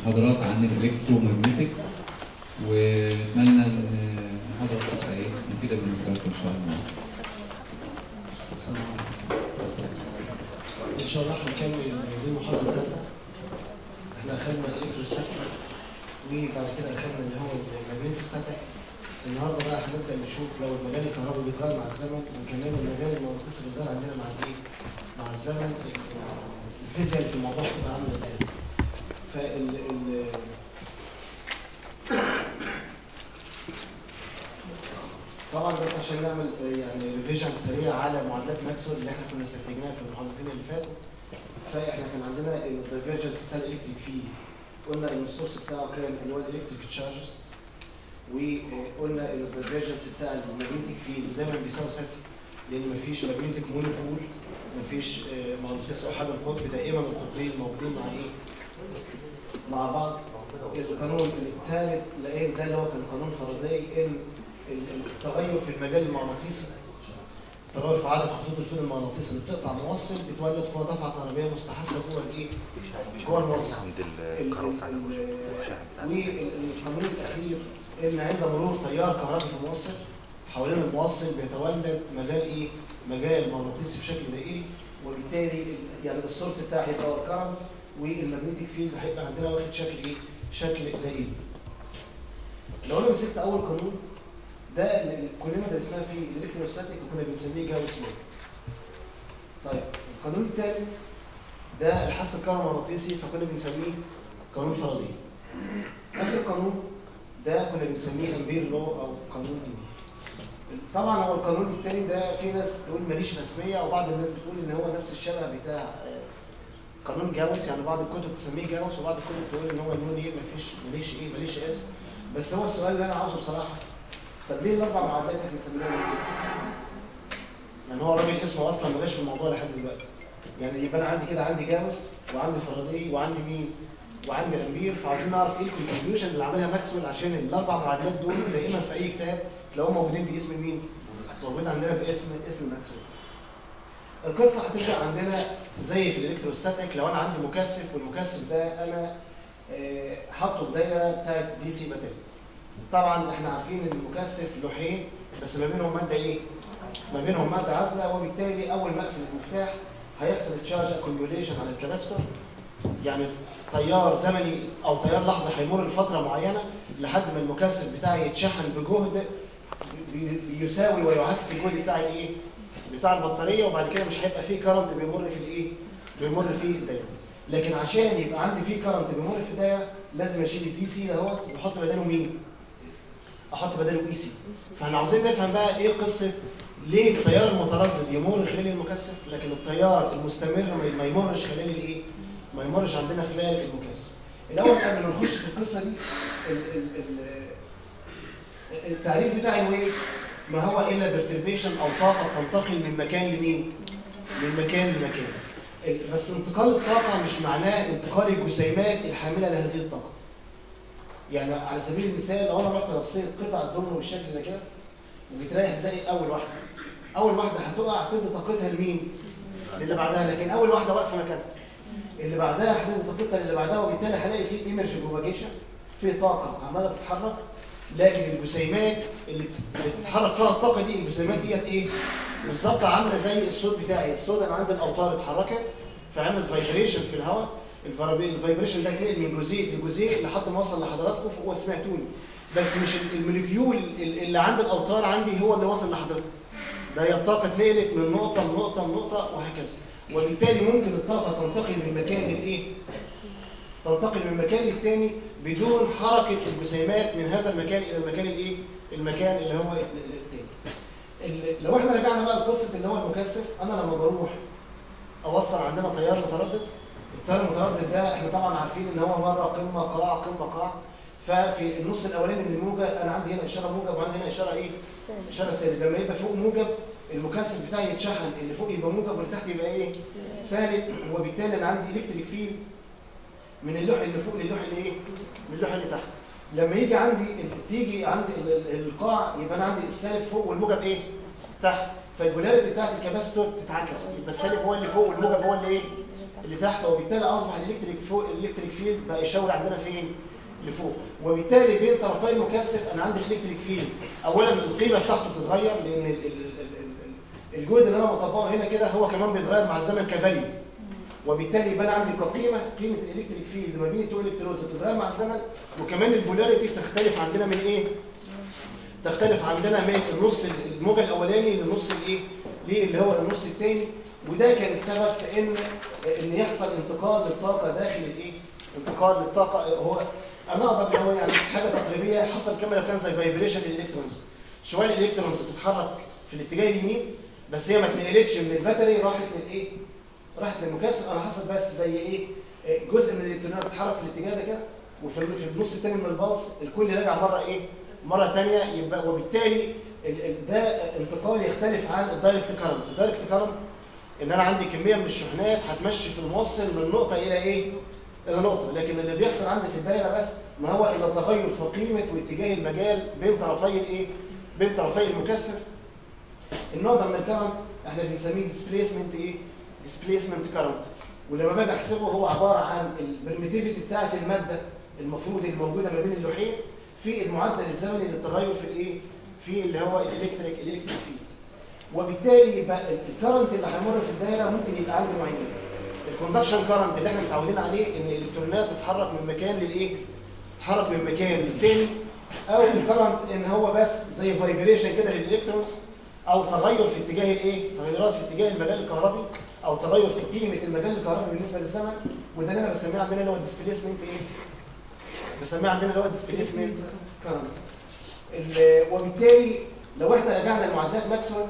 محاضرات عن الالكترو ماجنتيك ونتمنى ان المحاضره تبقى ايه مفيده بالنسبه لكم ان شاء الله. السلام عليكم. ان شاء الله هنكمل دي المحاضره الثالثه احنا اخذنا الالكتروستاتيك وبعد كده اخذنا اللي هو الماجنتوستاتيك النهارده بقى هنبدا نشوف لو المجال الكهربي بيتغير مع الزمن وكمان المجال المغناطيسي بيتغير عندنا مع الايه؟ مع الزمن الفيزياء في الموضوع تبقى عامله ازاي؟ فال ال طبعا بس عشان نعمل يعني ريفيجن سريع على معادلات ماكسويل اللي احنا كنا استخدمناها في المحاضرتين اللي فاتوا فاحنا كان عندنا الدايفرجنس بتاع الالكتريك فيلد قلنا ان السورس بتاعه كان اللي هو الالكتريك تشارجز وقلنا ان الدايفرجنس بتاع الماجنتيك فيلد دايما بيساوي صفر لان مفيش ماجنتيك مونوبول مفيش مغناطيس احد القطب دائما القطبين موجودين مع ايه؟ مع بعض القانون الثالث لقينا ده اللي هو كان قانون فاراداي ان التغير في المجال المغناطيسي التغير في عدد خطوط الفيل المغناطيسي اللي بتقطع موصل بتولد قوه دفعه كهربائيه مستحثه جوه الايه؟ جوه الموصل. عند الكهرباء بتاع والقانون الاخير ان عند مرور تيار كهربي في الموصل حوالين الموصل بيتولد مجال ايه؟ مجال مغناطيسي بشكل دائري وبالتالي يعني السورس بتاعه هيبقى كرنت والمagnetic فيلد هيبقى عندنا واخد شكل ايه؟ شكل دائري. لو انا مسكت اول قانون ده اللي كلنا درسناه في الالكتروستاتيك وكنا بنسميه جاوس لو. طيب القانون الثالث ده الحث الكهرومغناطيسي فكنا بنسميه قانون فاراداي. اخر قانون ده كنا بنسميه امبير لو او قانون امبير. طبعا هو القانون الثاني ده في ناس تقول ماليش رسميه وبعض الناس بتقول ان هو نفس الشبه بتاع قانون جاوس يعني بعض الكتب تسميه جاوس وبعض الكتب تقول ان هو النون ايه مفيش ماليش ايه ماليش اسم بس هو السؤال اللي انا عاوزه بصراحه طب ليه الاربع معادلات احنا سميناهم كده؟ يعني هو الراجل اسمه اصلا ما جاش في الموضوع لحد دلوقتي يعني يبقى انا عندي كده عندي جاوس وعندي فاراداي وعندي مين؟ وعندي امبير فعايزين نعرف ايه الكونتريبيوشن اللي عملها ماكسويل عشان الاربع معادلات دول دائما في اي كتاب تلاقوهم موجودين باسم مين؟ موجود عندنا باسم اسم ماكسويل. القصه هتبدا عندنا زي في الالكتروستاتيك لو انا عندي مكثف والمكثف ده انا آه حاطه في دايره بتاعت دي سي باتري. طبعا احنا عارفين ان المكثف لوحين بس ما بينهم ماده ايه؟ ما بينهم ماده عازله وبالتالي اول ما اقفل المفتاح هيحصل تشارج اكوميوليشن على الكباستور يعني تيار زمني او تيار لحظه هيمر لفتره معينه لحد ما المكثف بتاعي يتشحن بجهد بيساوي ويعكس الجهد بتاع الايه؟ بتاع البطاريه وبعد كده مش هيبقى فيه كرنت بيمر في الايه؟ بيمر في الدايره. لكن عشان يبقى عندي فيه كرنت بيمر في الدايره لازم اشيل الدي سي دهوت واحط بداله مين؟ احط بداله اي سي. فاحنا عاوزين نفهم بقى ايه قصه ليه التيار المتردد يمر خلال المكثف لكن التيار المستمر ما يمرش خلال الايه؟ ما يمرش عندنا خلال المكثف. الاول قبل ما نخش في القصه دي ال ال ال التعريف بتاع الويف ما هو الا برتربيشن او طاقه تنتقل من مكان لمين؟ من مكان لمكان. بس انتقال الطاقه مش معناه انتقال الجسيمات الحامله لهذه الطاقه. يعني على سبيل المثال لو انا رحت رصيت قطع الدمر بالشكل ده كده وبتريح زي اول واحده. اول واحده هتقع تدي طاقتها لمين؟ للي بعدها لكن اول واحده واقفه مكانها. اللي بعدها هتدي طاقتها للي بعدها وبالتالي هلاقي في ايمرج بروباجيشن في طاقه عماله تتحرك لكن الجسيمات اللي بتتحرك فيها الطاقه دي الجسيمات ديت ايه؟ بالظبط عامله زي الصوت بتاعي، الصوت انا عندي الاوتار اتحركت فعملت فايبريشن في الهواء الفايبريشن ده نقل من جزيء لجزيء لحد ما وصل لحضراتكم وسمعتوني بس مش الموليكيول اللي عند الاوتار عندي هو اللي وصل لحضرتك ده هي الطاقه اتنقلت من نقطه لنقطه لنقطه وهكذا وبالتالي ممكن الطاقه تنتقل من مكان لايه؟ تنتقل من مكان للتاني بدون حركه الجسيمات من هذا المكان الى المكان الايه؟ المكان اللي هو التاني. لو احنا رجعنا بقى لقصه اللي هو المكثف انا لما بروح اوصل عندنا تيار متردد التيار المتردد ده احنا طبعا عارفين ان هو مره قمه قاع قمه قاع ففي النص الاولاني من الموجه انا عندي هنا اشاره موجب وعندي هنا اشاره ايه؟ اشاره سالب لما يبقى فوق موجب المكثف بتاعي يتشحن اللي فوق يبقى موجب واللي تحت يبقى ايه؟ سالب وبالتالي انا عندي الكتريك فيلد من اللوح اللي فوق للوح اللي ايه؟ من اللوح اللي تحت. لما يجي عندي تيجي عندي القاع يبقى انا عندي السالب فوق والموجب ايه؟ تحت. فالبولاريتي بتاعت الكباستور تتعكس يبقى السالب هو اللي فوق والموجب هو اللي ايه؟ اللي تحت وبالتالي اصبح الالكتريك فوق الالكتريك فيلد بقى يشاور عندنا فين؟ لفوق وبالتالي بين طرفي المكثف انا عندي الالكتريك فيلد اولا القيمه بتاعته بتتغير لان ال- ال- ال- ال- ال- الجهد اللي انا مطبقه هنا كده هو كمان بيتغير مع الزمن كفاليو وبالتالي يبقى عندي كقيمه قيمه الالكتريك فيلد ما بين التو الكترودز بتتغير مع الزمن وكمان البولاريتي بتختلف عندنا من ايه؟ تختلف عندنا من النص الموجه الاولاني للنص الايه؟ ليه اللي هو النص الثاني وده كان السبب في ان ان يحصل انتقال للطاقه داخل الايه؟ انتقال للطاقه هو انا اقدر اللي هو يعني حاجه تقريبيه حصل كما لو كان زي فايبريشن الالكترونز شويه الالكترونز بتتحرك في الاتجاه اليمين بس هي ما اتنقلتش من الباتري راحت للايه؟ راحت للمكثف انا حصل بس زي ايه؟ جزء من الالكترونات بتتحرك في الاتجاه ده كده وفي في النص الثاني من البلس الكل راجع مره ايه؟ مره ثانيه يبقى وبالتالي ال- ال- ده انتقال يختلف عن الدايركت كارنت، الدايركت كارنت ان انا عندي كميه من الشحنات هتمشي في الموصل من نقطه الى ايه؟ الى نقطه، لكن اللي بيحصل عندي في الدايره بس ما هو الا تغير في قيمه واتجاه المجال بين طرفي الايه؟ بين طرفي المكثف. النوع ده من الكارنت احنا بنسميه ديسبيسمنت ايه؟ ديسبيسمنت كارنت. ولما باجي احسبه هو عباره عن البرميتيفيتي بتاعت الماده المفروض الموجوده ما بين اللوحين في المعدل الزمني للتغير في الايه؟ في اللي هو الالكتريك الالكتريك فيلد. وبالتالي يبقى الكرنت اللي هيمر في الدايره ممكن يبقى عندي نوعين. الكوندكشن كرنت اللي احنا متعودين عليه ان الالكترونات تتحرك من مكان للايه؟ تتحرك من مكان للتاني او الكرنت ان هو بس زي فايبريشن كده للالكترونز او تغير في اتجاه الايه؟ تغيرات في اتجاه المجال الكهربي او تغير في قيمه المجال الكهربي بالنسبه للزمن وده اللي انا بسميه عندنا اللي هو الديسبيسمنت ايه؟ بسميه عندنا اللي هو الديسبيسمنت كرنت. ال- وبالتالي لو احنا رجعنا لمعادلات ماكسويل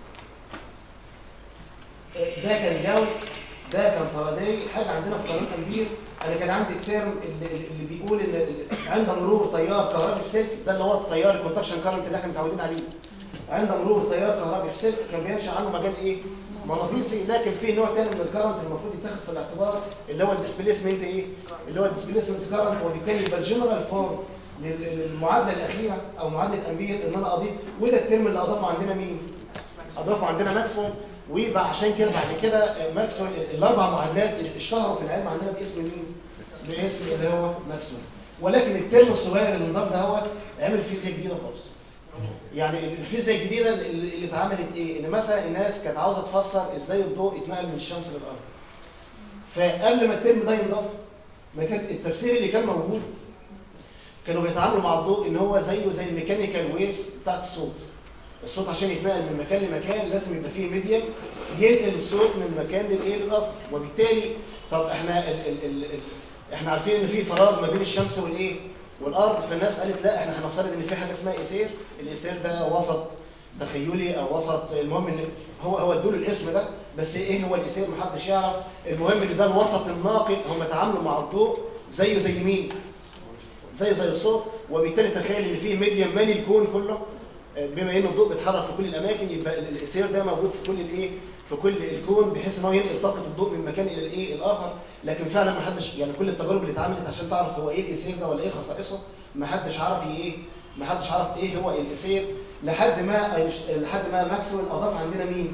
آه، ده كان جاوس ده كان فاراداي حاجه عندنا في قانون امبير انا كان عندي الترم اللي, اللي بيقول ان ال- عند مرور تيار كهربي في سلك ده اللي هو التيار الكونتاكشن كارنت اللي احنا متعودين عليه عند مرور تيار كهربي في سلك كان بينشا عنه مجال ايه؟ مغناطيسي لكن في نوع تاني من الكرنت المفروض يتاخد في الاعتبار اللي هو الديسبيسمنت ايه؟ اللي هو الديسبيسمنت كرنت وبالتالي يبقى الجنرال فورم لل- للمعادله الاخيره او معادله امبير ان انا اضيف وده الترم اللي اضافه عندنا مين؟ اضافه عندنا ماكسويل ويبقى عشان كده بعد كده آه، ماكسويل الاربع معادلات اشتهروا في العلم عندنا باسم مين؟ باسم اللي هو ماكسويل ولكن الترم الصغير اللي انضاف ده هو عمل فيزياء جديده خالص يعني الفيزياء الجديده اللي اللي اتعملت ايه؟ ان مثلا الناس كانت عاوزه تفسر ازاي الضوء يتنقل من الشمس للارض. فقبل ما الترم ده ينضاف ما كان التفسير اللي كان موجود كانوا بيتعاملوا مع الضوء ان هو زيه زي الميكانيكال ويفز بتاعت الصوت. الصوت عشان يتنقل من مكان لمكان لازم يبقى فيه ميديم ينقل الصوت من مكان للايه للارض وبالتالي طب احنا ال ال ال ال احنا عارفين ان في فراغ ما بين الشمس والايه والارض فالناس قالت لا احنا هنفترض ان في حاجه اسمها ايسير الايسير ده وسط تخيلي او وسط المهم ان هو هو ادوا له الاسم ده بس ايه هو الايسير محدش يعرف المهم ان ده الوسط الناقل هم تعاملوا مع الضوء زيه زي مين زيه زي الصوت وبالتالي تخيل ان في ميديم مالي الكون كله آه، بما ان الضوء بيتحرك في كل الاماكن يبقى ال- الايسير ده موجود في كل الايه في كل الكون بحيث ان هو ينقل طاقه الضوء من مكان الى الايه الاخر لكن فعلا ما حدش يعني كل التجارب اللي اتعملت عشان تعرف هو ايه الايسير ده ولا ايه خصائصه ما حدش عرف ايه ما حدش عرف ايه هو الايسير لحد ما أينش- لحد ما ماكسويل اضاف عندنا مين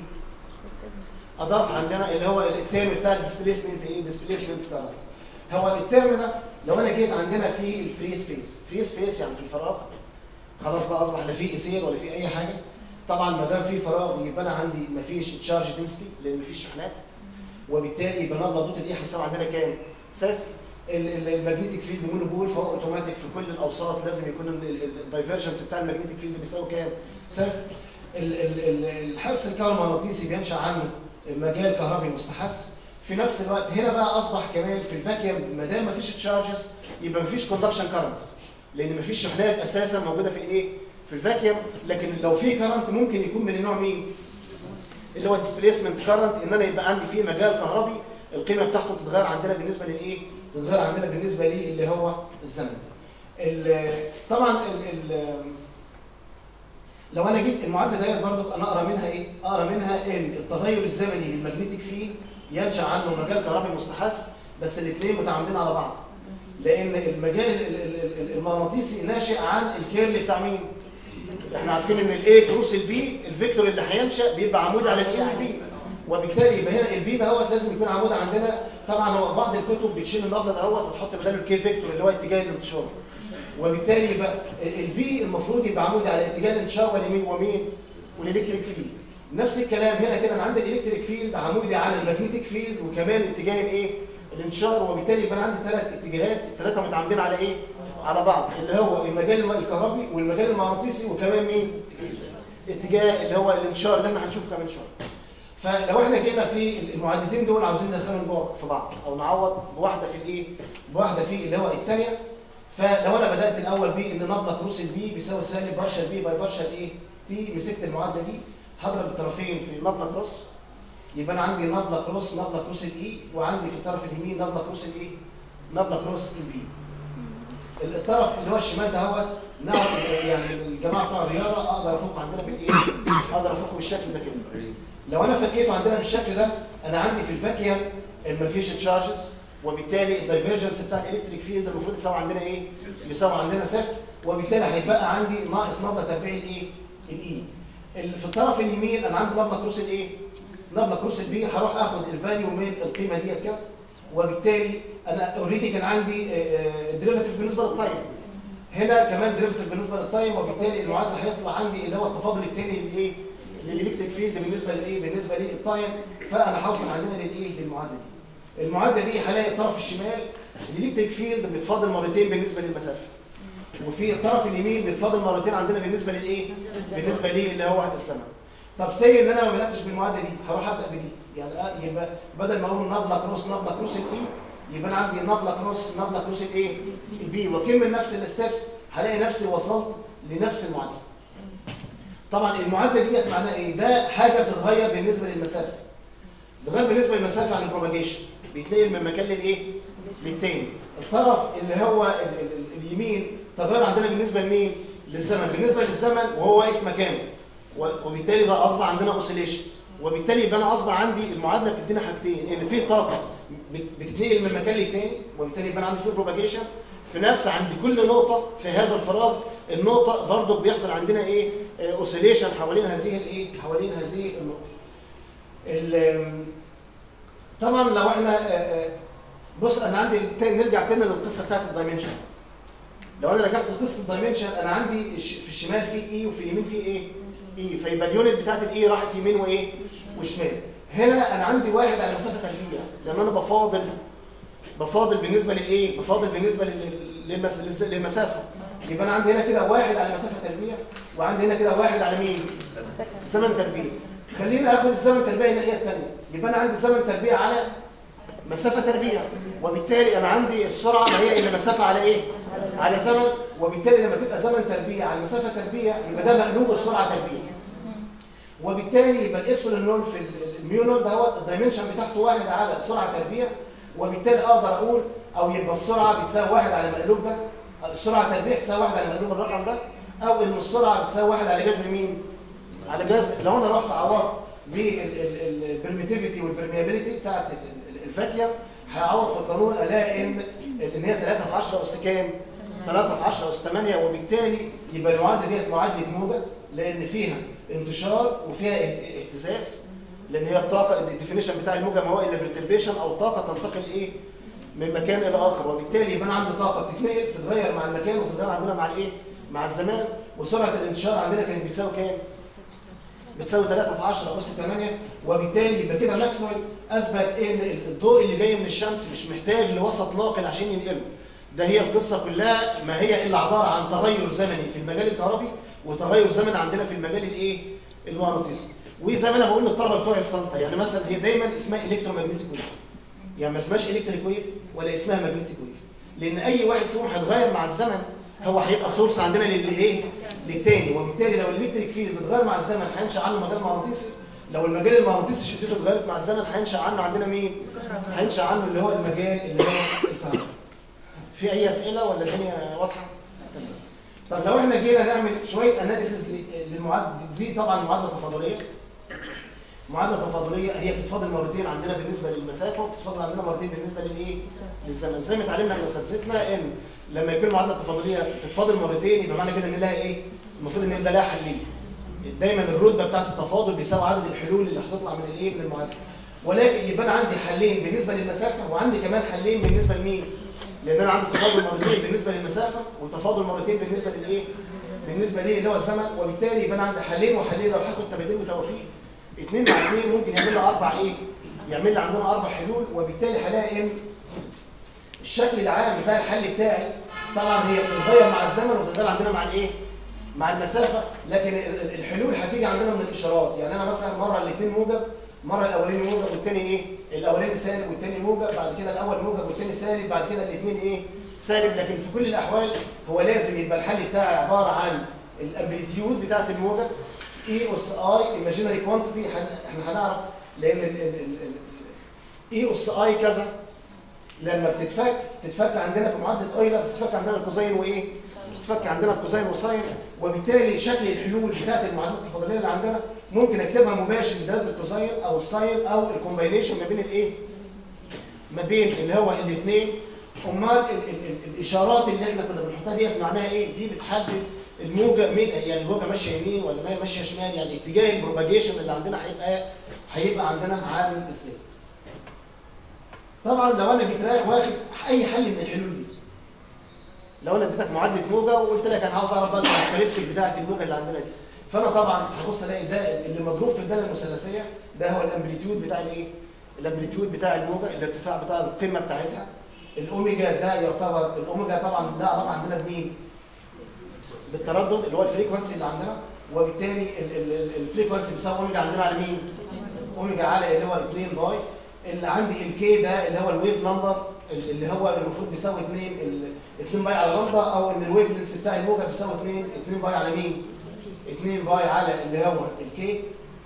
اضاف عندنا اللي هو الترم بتاع الديسبيسمنت ايه ديسبيسمنت كارنت هو الترم ده لو انا جيت عندنا في الفري سبيس فري سبيس يعني في الفراغ خلاص بقى اصبح لا في ايسير ولا في اي حاجه طبعا ما دام في فراغ يبقى انا عندي ما فيش تشارج دنسيتي لان ما فيش شحنات وبالتالي يبقى نبض ضوء الايه هيساوي عندنا كام؟ صفر الماجنتيك فيلد مونوبول فهو اوتوماتيك في كل الاوساط لازم يكون الدايفرجنس بتاع الماجنتيك فيلد بيساوي كام؟ صفر ال- ال- ال- الحس الكهرومغناطيسي بينشا عنه مجال كهربي مستحث في نفس الوقت هنا بقى اصبح كمان في الفاكيوم ما دام ما فيش تشارجز يبقى ما فيش كوندكشن كارنت لان ما فيش شحنات اساسا موجوده في الايه؟ في الفاكيوم لكن لو في كارنت ممكن يكون من النوع مين؟ اللي هو ديسبيسمنت كارنت ان انا يبقى عندي فيه مجال كهربي القيمه بتاعته بتتغير عندنا بالنسبه للايه؟ بتتغير عندنا بالنسبه ليه اللي هو الزمن. ال- طبعا ال ال لو انا جيت المعادله ديت برضه انا اقرا منها ايه؟ اقرا منها ان التغير الزمني للماجنتيك فيلد ينشا عنه مجال كهربي مستحث بس الاثنين متعامدين على بعض. لان المجال ال- ال- ال- المغناطيسي ناشئ عن الكيرل بتاع مين؟ احنا عارفين ان الاي كروس البي الفيكتور اللي هينشا بيبقى عمودي على الاي والبي وبالتالي يبقى هنا البي دوت لازم يكون عمود عندنا طبعا هو بعض الكتب بتشيل الابيض دوت وتحط بداله الكي فيكتور اللي هو اتجاه الانتشار وبالتالي يبقى البي المفروض يبقى عمودي على اتجاه الانتشار واليمين ومين والالكتريك فيلد نفس الكلام هنا كده انا عندي الالكتريك فيلد عمودي على المagnetic فيلد وكمان اتجاه الايه الانتشار وبالتالي يبقى انا عندي ثلاث اتجاهات الثلاثه متعامدين على ايه على بعض اللي هو المجال الكهربي والمجال المغناطيسي وكمان مين اتجاه اللي هو الانتشار اللي احنا هنشوفه كمان شويه فلو احنا جينا في المعادلتين دول عاوزين ندخلهم جوه في بعض او نعوض بواحده في الايه بواحده في اللي هو الثانيه فلو انا بدات الاول بان نبله كروس البي بيساوي سالب بارشل بي باي بارشل ايه تي مسكت المعادله دي هضرب الطرفين في نبله كروس يبقى انا عندي نبله كروس نبله كروس الاي وعندي في الطرف اليمين نبله كروس الايه نبله كروس البي الطرف اللي هو الشمال ده هو نعم يعني الجماعه بتوع الرياضه اقدر افكه عندنا بالايه اقدر افكه بالشكل ده كده لو انا فكيته عندنا بالشكل ده انا عندي في الفاكهه ما فيش تشارجز وبالتالي الدايفرجنس بتاع الالكتريك فيلد المفروض يساوي عندنا ايه؟ يساوي عندنا صفر وبالتالي هيتبقى عندي ناقص نبله تربيع الايه؟ الاي. في الطرف اليمين انا عندي نبله كروس الايه؟ نبله كروس البي هروح اخد الفاليو من القيمه ديت كده وبالتالي انا اوريدي كان عندي ديريفاتيف بالنسبه للتايم. هنا كمان ديريفاتيف بالنسبه للتايم وبالتالي المعادله هيطلع عندي اللي هو التفاضل الثاني للايه؟ للالكتريك فيلد بالنسبه لايه؟ بالنسبه للتايم فانا هوصل عندنا للايه؟ للمعادله دي. المعادله دي هلاقي الطرف الشمال الالكتريك فيلد بيتفاضل مرتين بالنسبه للمسافه وفي الطرف اليمين بيتفاضل مرتين عندنا بالنسبه للايه بالنسبه ليه اللي هو السماء طب سي ان انا ما بداتش بالمعادله دي هروح ابدا بدي يعني يبقى بدل ما اقول نبله كروس نبله كروس الاي يبقى انا عندي نبله كروس نبله كروس الايه البي واكمل نفس الستبس هلاقي نفسي وصلت لنفس المعادله طبعا المعادله ديت معناها ايه ده حاجه بتتغير بالنسبه للمسافه بتتغير بالنسبه للمسافه عن البروباجيشن بيتنقل من مكان للايه للتاني الطرف اللي هو ال ال اليمين تغير عندنا بالنسبه لمين للزمن بالنسبه للزمن وهو واقف مكانه وبالتالي ده اصبح عندنا اوسيليشن وبالتالي يبقى انا اصبح عندي المعادله بتدينا حاجتين ان في طاقه بتتنقل من مكان للتاني وبالتالي يبقى عندي في بروباجيشن في نفس عند كل نقطه في هذا الفراغ النقطه برضو بيحصل عندنا ايه اوسيليشن حوالين هذه الايه حوالين هذه النقطه طبعا لو احنا بص انا عندي تاني نرجع تاني للقصه بتاعت الدايمنشن لو انا رجعت لقصه الدايمنشن انا عندي في الشمال في اي وفي اليمين في ايه اي فيبقى اليونت بتاعت الاي راحت يمين وايه وشمال هنا انا عندي واحد على مسافه تربيع لما انا بفاضل بفاضل بالنسبه للايه بفاضل بالنسبه للمس... للمسافه يبقى انا عندي هنا كده واحد على مسافه تربيع وعندي هنا كده واحد على مين زمن تربيع خلينا اخد الزمن تربيع الناحيه الثانيه يبقى انا عندي زمن تربيع على مسافه تربيع وبالتالي انا عندي السرعه ما هي الا مسافه على ايه على زمن وبالتالي لما تبقى زمن تربيع على مسافه تربيع يبقى ده مقلوب السرعه تربيع وبالتالي يبقى الابسلون نول في الميو نول دوت الدايمنشن بتاعته واحد على سرعه تربيع وبالتالي اقدر اقول او يبقى السرعه بتساوي واحد على المقلوب ده السرعه تربيع تساوي واحد على مقلوب الرقم ده او ان السرعه بتساوي واحد على جذر مين؟ على جذر لو انا رحت عوضت بالبرميتيفيتي والبرميابيليتي بتاعت الفاكهه هعوض في القانون الاقي ان ان هي 3 في 10 اس كام؟ 3 في 10 اس 8 وبالتالي يبقى المعادله ديت معادله موجه لان فيها انتشار وفيها اهتزاز لان هي الطاقه الديفينيشن بتاع الموجه ما هو الا برتربيشن او طاقه تنتقل ايه؟ من مكان الى اخر وبالتالي يبقى انا عندي طاقه بتتنقل تتغير مع المكان وتتغير عندنا مع الايه؟ مع الزمان وسرعه الانتشار عندنا كانت بتساوي كام؟ بتساوي 3 في 10 اس 8 وبالتالي يبقى كده ماكسويل اثبت ان الضوء اللي جاي من الشمس مش محتاج لوسط ناقل عشان ينقله ده هي القصه كلها ما هي الا عباره عن تغير زمني في المجال الكهربي وتغير زمني عندنا في المجال الايه المغناطيسي وزي ما انا بقول للطلبه بتوعي في طنطا يعني مثلا هي دايما اسمها الكترومagnetic ويف يعني ما اسمهاش الكتريك ويف ولا اسمها ماجنتيك ويف لان اي واحد فيهم هيتغير مع الزمن هو هيبقى سورس عندنا للايه للتاني وبالتالي لو الالكتريك فيلد اتغير مع الزمن هينشا عنه مجال مغناطيسي لو المجال المغناطيسي شدته اتغيرت مع الزمن هينشا عنه عندنا مين هينشا عنه اللي هو المجال اللي هو الكهرباء في اي اسئله ولا الدنيا واضحه طب لو احنا جينا نعمل شويه اناليسيس للمعادله دي طبعا معادله تفاضليه معادله تفاضليه هي بتتفاضل مرتين عندنا بالنسبه للمسافه وبتتفاضل عندنا مرتين بالنسبه للايه للزمن زي ما اتعلمنا من اساتذتنا ان لما يكون المعادله التفاضليه تتفاضل مرتين يبقى معنى كده ان لها ايه المفروض ان يبقى لها حلين دايما الرتبه بتاعت التفاضل بيساوي عدد الحلول اللي هتطلع من الايه من المعادله ولكن يبقى انا عندي حلين بالنسبه للمسافه وعندي كمان حلين بالنسبه لمين لان انا عندي تفاضل مرتين بالنسبه للمسافه وتفاضل مرتين بالنسبه للايه بالنسبه ليه اللي هو الزمن وبالتالي يبقى انا عندي حلين وحلين لو هاخد تبادل وتوافيق اثنين مع اثنين ممكن يعمل لي اربع ايه يعمل لي عندنا اربع حلول وبالتالي هلاقي ان الشكل العام بتاع الحل بتاعي طبعا هي بتتغير مع الزمن وبتتغير عندنا مع الايه مع المسافه لكن ال- ال- الحلول هتيجي عندنا من الاشارات يعني انا مثلا مره الاثنين موجب مره الاولاني موجب والثاني ايه الاولاني سالب والثاني موجب بعد كده الاول موجب والثاني سالب بعد كده الاثنين ايه سالب لكن في كل الاحوال هو لازم يبقى الحل بتاعي عباره عن الامبليتيود بتاعت الموجب اي اس اي ايماجينري كوانتيتي احنا هنعرف لان اي اس اي كذا لما بتتفك تتفك عندنا بمعادله اويلر بتتفك عندنا الكوزين وايه بتتفك عندنا الكوزين وساين وبالتالي شكل الحلول بتاعت المعادلات التفاضليه اللي عندنا ممكن اكتبها مباشر بدلاله الكوزين او الساين او الكومباينيشن ما بين الايه ما بين اللي هو الاثنين امال ال ال ال الاشارات اللي احنا كنا بنحطها ديت معناها ايه دي بتحدد الموجه مين يعني الموجه ماشيه يمين ولا ما- ماشيه شمال يعني اتجاه البروباجيشن اللي عندنا هيبقى هيبقى عندنا عامل ازاي طبعا لو انا جيت رايح واخد اي حل من الحلول دي لو انا اديتك معادله موجه وقلت لك انا عاوز اعرف بقى الكاركترستيك بتاعه الموجه اللي عندنا دي فانا طبعا هبص الاقي ده اللي مضروب في الداله المثلثيه ده هو الامبليتيود بتاع الايه الامبليتيود بتاع الموجه الارتفاع بتاع القمه بتاعتها الاوميجا ده يعتبر الاوميجا طبعا لا علاقه عندنا بمين بالتردد اللي هو الفريكونسي اللي عندنا وبالتالي الفريكونسي بيساوي اوميجا عندنا على مين اوميجا على اللي هو 2 باي اللي عندي الكي ده اللي هو الويف نمبر اللي هو المفروض بيساوي 2 ال 2 باي على لامدا او ان الويف لينس بتاع الموجه بيساوي 2 2 باي على مين 2 باي على اللي هو الكي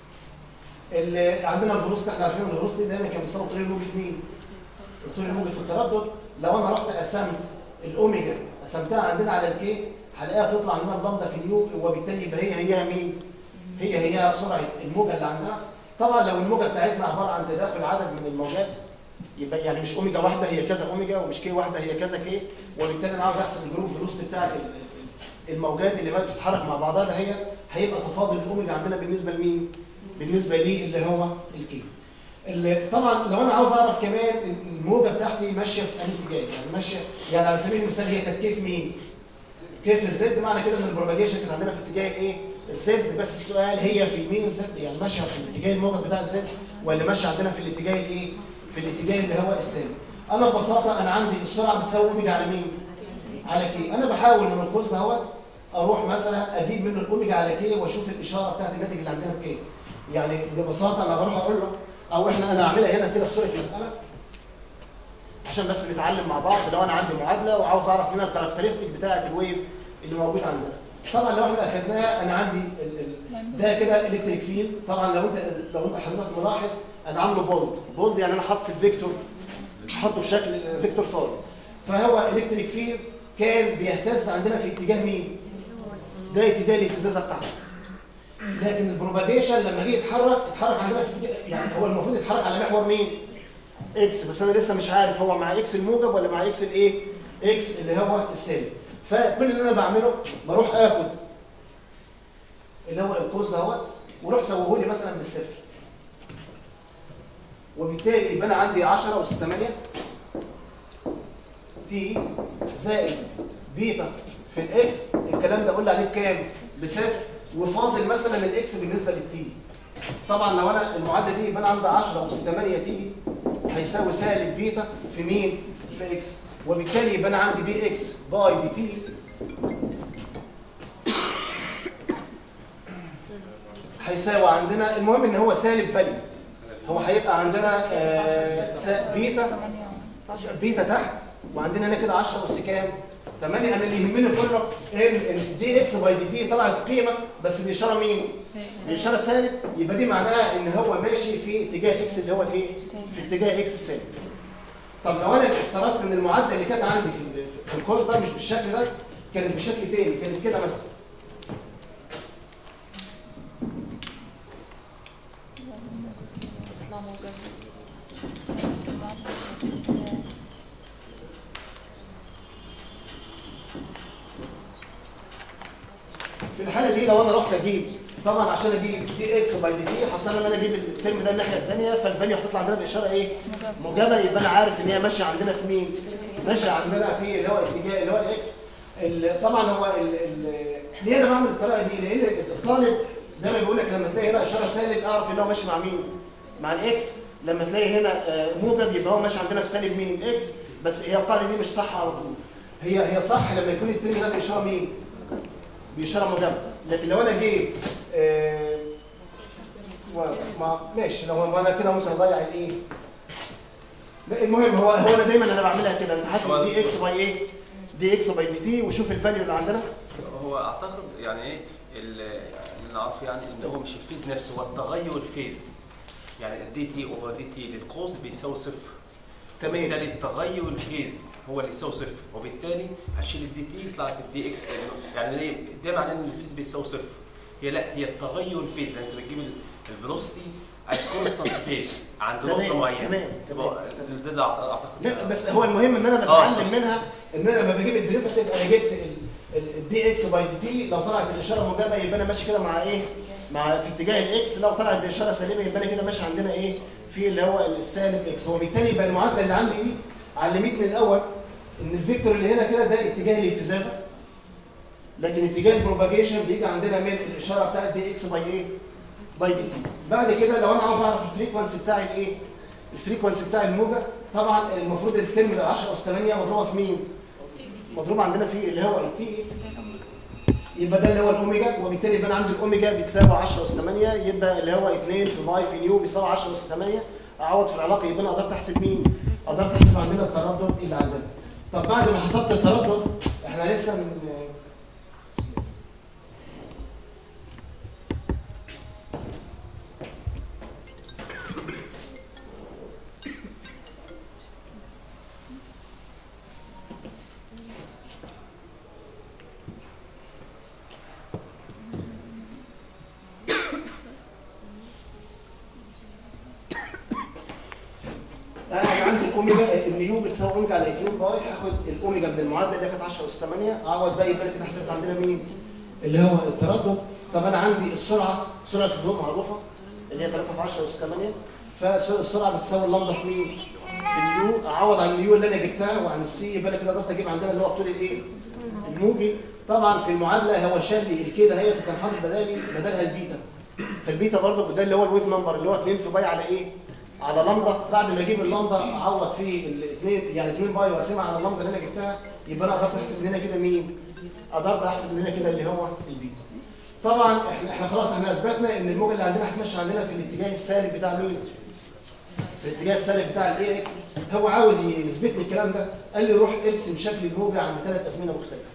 اللي عندنا الفلوس احنا عارفين الفلوس دي دايما كان بيساوي طول الموجي في مين الطول الموجي في التردد لو انا رحت قسمت الاوميجا قسمتها عندنا على الكي هلاقيها تطلع عندنا اللامدا في نيو وبالتالي يبقى هي هي مين هي هي سرعه الموجه اللي عندنا طبعا لو الموجه بتاعتنا عباره عن تداخل عدد من الموجات يبقى يعني مش اوميجا واحده هي كذا اوميجا ومش كي واحده هي كذا كي وبالتالي انا عاوز احسب الجروب فيلوسيتي بتاعت ال- ال- الموجات اللي بقت بتتحرك مع بعضها ده هي هيبقى تفاضل الاوميجا عندنا بالنسبه لمين؟ بالنسبه لي اللي هو الكي. اللي طبعا لو انا عاوز اعرف كمان الموجه بتاعتي ماشيه في انهي اتجاه يعني ماشيه يعني على سبيل المثال هي كانت كيف مين؟ كيف الزد معنى كده ان البروباجيشن كانت عندنا في اتجاه ايه؟ الزد بس السؤال هي في مين الزد يعني ماشيه في الاتجاه الموجب بتاع الزد ولا ماشيه عندنا في الاتجاه الايه؟ في الاتجاه اللي هو السالب. انا ببساطه انا عندي السرعه بتساوي اوميجا على مين؟ على كي انا بحاول من القوس دهوت اروح مثلا اجيب منه الاوميجا على كي واشوف الاشاره بتاعت الناتج اللي عندنا بكي. يعني ببساطه انا بروح اقول له او احنا انا اعملها هنا كده في صوره مساله عشان بس نتعلم مع بعض لو انا عندي معادله وعاوز اعرف منها الكاركترستيك بتاعه الويف اللي موجود عندنا طبعا لو احنا اخدناها انا عندي ال ال ده كده الكتريك فيلد طبعا لو انت لو انت حضرتك ملاحظ انا عامله بولد بولد يعني انا حاطط الفيكتور حاطه في شكل فيكتور فاضي فهو الكتريك فيلد كان بيهتز عندنا في اتجاه مين ده اتجاه الاهتزازه بتاعته لكن البروباجيشن لما جه يتحرك اتحرك عندنا في اتجاه يعني هو المفروض يتحرك على محور مين اكس بس انا لسه مش عارف هو مع اكس الموجب ولا مع اكس الايه اكس اللي هو السالب فكل اللي انا بعمله بروح اخد اللي هو القوس دهوت واروح سويه لي مثلا بالصفر وبالتالي يبقى انا عندي 10 اس 8 تي زائد بيتا في الاكس الكلام ده قلنا عليه بكام؟ بصفر وفاضل مثلا الاكس بالنسبه للتي طبعا لو انا المعادله دي يبقى انا عندي 10 اس 8 تي هيساوي سالب بيتا في مين؟ في اكس وبالتالي يبقى انا عندي دي اكس باي دي تي هيساوي عندنا المهم ان هو سالب فاليو هو هيبقى عندنا آه سا- بيتا بيتا تحت وعندنا هنا كده 10 اس كام؟ 8 انا اللي يهمني كله ان دي اكس باي دي تي طلعت قيمه بس باشاره مين؟ باشاره سالب يبقى دي معناها ان هو ماشي في اتجاه اكس اللي هو الايه؟ في اتجاه اكس السالب. طب لو انا افترضت ان المعادله اللي كانت عندي في في القوس ده مش بالشكل ده كانت بشكل تاني كانت كده مثلا تطلع موجب في الحاله دي لو انا رحت اجيب طبعا عشان اجيب دي اكس باي دي تي هضطر ان انا اجيب الترم ده الناحيه الثانيه فالفاليو هتطلع عندنا باشاره ايه؟ موجبه يبقى انا عارف ان هي ماشيه عندنا في مين؟ ماشيه عندنا في اللي هو اتجاه اللي هو الاكس ال- طبعا هو ال ال ليه انا بعمل الطريقه دي؟ لان الطالب دايما بيقول لك لما تلاقي هنا اشاره سالب اعرف ان هو ماشي مع مين؟ مع الاكس لما تلاقي هنا آه، موجب يبقى هو ماشي عندنا في سالب مين؟ الاكس بس هي القاعده دي مش صح على طول هي هي صح لما يكون الترم ده باشاره مين؟ بإشارة موجبة لكن لو أنا جيت آه، و- ما ماشي لو أنا كده ممكن أضيع الإيه؟ لا المهم هو هو أنا دايما أنا بعملها كده أنت هات دي إكس باي إيه؟ دي إكس باي دي تي وشوف الفاليو اللي عندنا هو اعتقد يعني ايه ال- اللي نعرفه يعني ان هو مش الفيز نفسه هو التغير الفيز يعني الدي تي اوفر دي تي للقوس بيساوي صفر تمام وبالتالي التغير الفيز هو اللي يساوي صفر وبالتالي هتشيل الدي تي يطلع لك الدي اكس يعني ليه؟ ده معناه ان الفيز بيساوي صفر هي لا هي التغير الفيز لان انت بتجيب الفيلوسيتي ات كونستانت فيز عند تمام، نقطه معينه تمام، يبقى ده اللي أعت- اعتقد لا بس هو المهم ان انا آه، بتعلم صح. منها ان انا لما بجيب الديريفاتيف انا جبت الدي اكس باي دي تي لو طلعت الاشاره موجبه يبقى انا ماشي كده مع ايه؟ مع في اتجاه الاكس لو طلعت باشاره سالبه يبقى انا كده ماشي عندنا ايه؟ في اللي هو السالب اكس وبالتالي يبقى المعادله اللي عندي دي علمتني الاول ان الفيكتور اللي هنا كده ده اتجاه الاهتزازه لكن اتجاه البروباجيشن بيجي عندنا من الاشاره بتاعت دي اكس باي ايه؟ باي دي تي بعد كده لو انا عاوز اعرف الفريكونسي بتاع الايه؟ الفريكونسي بتاع الموجه طبعا المفروض الترم ال 10 اس 8 مضروبه في مين؟ مضروبه عندنا في اللي هو التي يبقى ده اللي هو الاوميجا وبالتالي يبقى انا عندي الاوميجا بتساوي 10 اس 8 يبقى اللي هو 2 في باي في نيو بيساوي 10 اس 8 اعوض في العلاقه يبقى انا قدرت احسب مين؟ قدرت احسب عندنا التردد اللي عندنا. طب بعد ما حسبت التردد احنا لسه من انا عندي الاوميجا النيو بتساوي اوميجا على 2 باي هاخد الاوميجا من المعادله اللي هي كانت 10 اس 8 اعوض بقى يبقى أنا كده حسبت عندنا مين؟ اللي هو التردد طب انا عندي السرعه سرعه الضوء معروفه اللي هي 3 في 10 اس 8 فالسرعه بتساوي اللمبه في مين؟ في اليو اعوض عن اليو اللي انا جبتها وعن السي يبقى أنا كده قدرت اجيب عندنا اللي هو الطول الايه؟ الموجي طبعا في المعادله هو شال لي الكده هي كان حاطط بدالي بدلها البيتا فالبيتا برضه ده اللي هو الويف نمبر اللي هو 2 في باي على ايه؟ على لمبه بعد ما اجيب اللمبه اعوض في الاثنين يعني 2 باي واقسمها على اللمبه اللي انا جبتها يبقى انا قدرت احسب من هنا كده مين؟ قدرت احسب من هنا كده اللي هو البيتا. طبعا احنا احنا خلاص احنا اثبتنا ان الموجه اللي عندنا هتمشي عندنا في الاتجاه السالب بتاع مين؟ في الاتجاه السالب بتاع الاي اكس هو عاوز يثبت لي الكلام ده قال لي روح ارسم شكل الموجه عند ثلاث ازمنه مختلفه.